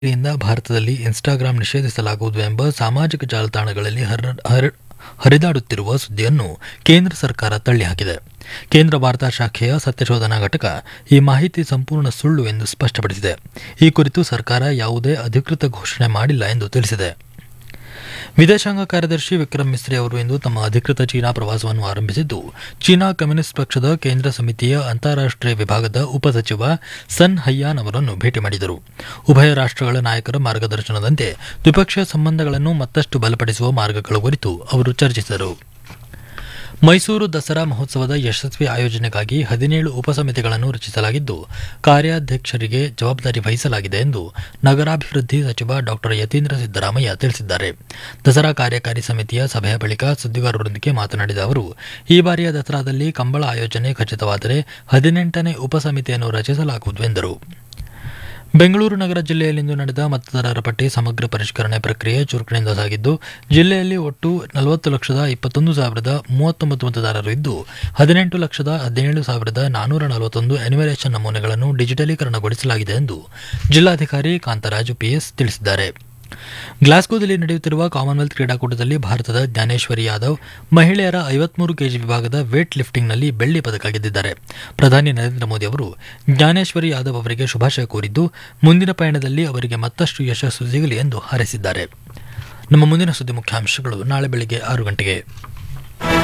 ಯಿಂದ ಭಾರತದಲ್ಲಿ ಇನ್ಸ್ಟಾಗ್ರಾಂ ನಿಷೇಧಿಸಲಾಗುವುದು ಎಂಬ ಸಾಮಾಜಿಕ ಜಾಲತಾಣಗಳಲ್ಲಿ ಹರ- ಹರ- ಹರಿದಾಡುತ್ತಿರುವ ಸುದ್ದಿಯನ್ನು ಕೇಂದ್ರ ಸರ್ಕಾರ ತಳ್ಳಿಹಾಕಿದೆ ಕೇಂದ್ರ ವಾರ್ತಾ ಶಾಖೆಯ ಸತ್ಯಶೋಧನಾ ಘಟಕ ಈ ಮಾಹಿತಿ ಸಂಪೂರ್ಣ ಸುಳ್ಳು ಎಂದು ಸ್ಪಷ್ಟಪಡಿಸಿದೆ ಈ ಕುರಿತು ಸರ್ಕಾರ ಯಾವುದೇ ಅಧಿಕೃತ ಘೋಷಣೆ ಮಾಡಿಲ್ಲ ಎಂದು ತಿಳಿಸಿದೆ ವಿದೇಶಾಂಗ ಕಾರ್ಯದರ್ಶಿ ವಿಕ್ರಮ್ ಮಿಸ್ರಿ ಅವರು ಇಂದು ತಮ್ಮ ಅಧಿಕೃತ ಚೀನಾ ಪ್ರವಾಸವನ್ನು ಆರಂಭಿಸಿದ್ದು ಚೀನಾ ಕಮ್ಯುನಿಸ್ಟ್ ಪಕ್ಷದ ಕೇಂದ್ರ ಸಮಿತಿಯ ಅಂತಾರಾಷ್ಟೀಯ ವಿಭಾಗದ ಉಪಸಚಿವ ಸನ್ ಹಯ್ಯಾನ್ ಅವರನ್ನು ಭೇಟಿ ಮಾಡಿದರು ಉಭಯ ರಾಷ್ಟ್ರಗಳ ನಾಯಕರ ಮಾರ್ಗದರ್ಶನದಂತೆ ದ್ವಿಪಕ್ಷೀಯ ಸಂಬಂಧಗಳನ್ನು ಮತ್ತಷ್ಟು ಬಲಪಡಿಸುವ ಮಾರ್ಗಗಳ ಕುರಿತು ಅವರು ಚರ್ಚಿಸಿದರು ಮೈಸೂರು ದಸರಾ ಮಹೋತ್ಸವದ ಯಶಸ್ವಿ ಆಯೋಜನೆಗಾಗಿ ಹದಿನೇಳು ಉಪಸಮಿತಿಗಳನ್ನು ರಚಿಸಲಾಗಿದ್ದು ಕಾರ್ಯಾಧ್ಯಕ್ಷರಿಗೆ ಜವಾಬ್ದಾರಿ ವಹಿಸಲಾಗಿದೆ ಎಂದು ನಗರಾಭಿವೃದ್ಧಿ ಸಚಿವ ಡಾ ಯತೀಂದ್ರ ಸಿದ್ದರಾಮಯ್ಯ ತಿಳಿಸಿದ್ದಾರೆ ದಸರಾ ಕಾರ್ಯಕಾರಿ ಸಮಿತಿಯ ಸಭೆಯ ಬಳಿಕ ಸುದ್ದಿಗಾರರೊಂದಿಗೆ ಮಾತನಾಡಿದ ಅವರು ಈ ಬಾರಿಯ ದಸರಾದಲ್ಲಿ ಕಂಬಳ ಆಯೋಜನೆ ಖಚಿತವಾದರೆ ಹದಿನೆಂಟನೇ ಉಪಸಮಿತಿಯನ್ನು ರಚಿಸಲಾಗುವುದು ಎಂದರು ಬೆಂಗಳೂರು ನಗರ ಜಿಲ್ಲೆಯಲ್ಲಿಂದು ನಡೆದ ಮತದಾರರ ಪಟ್ಟಿ ಸಮಗ್ರ ಪರಿಷ್ಕರಣೆ ಪ್ರಕ್ರಿಯೆ ಚುರುಕಿನಿಂದ ಸಾಗಿದ್ದು ಜಿಲ್ಲೆಯಲ್ಲಿ ಒಟ್ಟು ನಲವತ್ತು ಲಕ್ಷದ ಇಪ್ಪತ್ತೊಂದು ಸಾವಿರದ ಮೂವತ್ತೊಂಬತ್ತು ಮತದಾರರು ಇದ್ದು ಹದಿನೆಂಟು ಲಕ್ಷದ ಹದಿನೇಳು ಸಾವಿರದ ನಾನ್ನೂರ ನಲವತ್ತೊಂದು ಎನ್ಯುಮರೇಷನ್ ನಮೂನೆಗಳನ್ನು ಡಿಜಿಟಲೀಕರಣಗೊಳಿಸಲಾಗಿದೆ ಎಂದು ಜಿಲ್ಲಾಧಿಕಾರಿ ಕಾಂತರಾಜು ಪಿಎಸ್ ತಿಳಿಸಿದ್ದಾರೆ ಗ್ಲಾಸ್ಗೋದಲ್ಲಿ ನಡೆಯುತ್ತಿರುವ ಕಾಮನ್ವೆಲ್ತ್ ಕ್ರೀಡಾಕೂಟದಲ್ಲಿ ಭಾರತದ ಜ್ಞಾನೇಶ್ವರಿ ಯಾದವ್ ಮಹಿಳೆಯರ ಐವತ್ಮೂರು ಕೆಜಿ ವಿಭಾಗದ ವೇಟ್ ಲಿಫ್ಟಿಂಗ್ನಲ್ಲಿ ಬೆಳ್ಳಿ ಪದಕ ಗೆದ್ದಿದ್ದಾರೆ ಪ್ರಧಾನಿ ನರೇಂದ್ರ ಮೋದಿ ಅವರು ಜ್ಞಾನೇಶ್ವರಿ ಯಾದವ್ ಅವರಿಗೆ ಶುಭಾಶಯ ಕೋರಿದ್ದು ಮುಂದಿನ ಪಯಣದಲ್ಲಿ ಅವರಿಗೆ ಮತ್ತಷ್ಟು ಯಶಸ್ಸು ಸಿಗಲಿ ಎಂದು ಹಾರೈಸಿದ್ದಾರೆ ನಮ್ಮ ಮುಂದಿನ ಸುದ್ದಿ ಮುಖ್ಯಾಂಶಗಳು ನಾಳೆ ಬೆಳಿಗ್ಗೆ ಆರು ಗಂಟೆಗೆ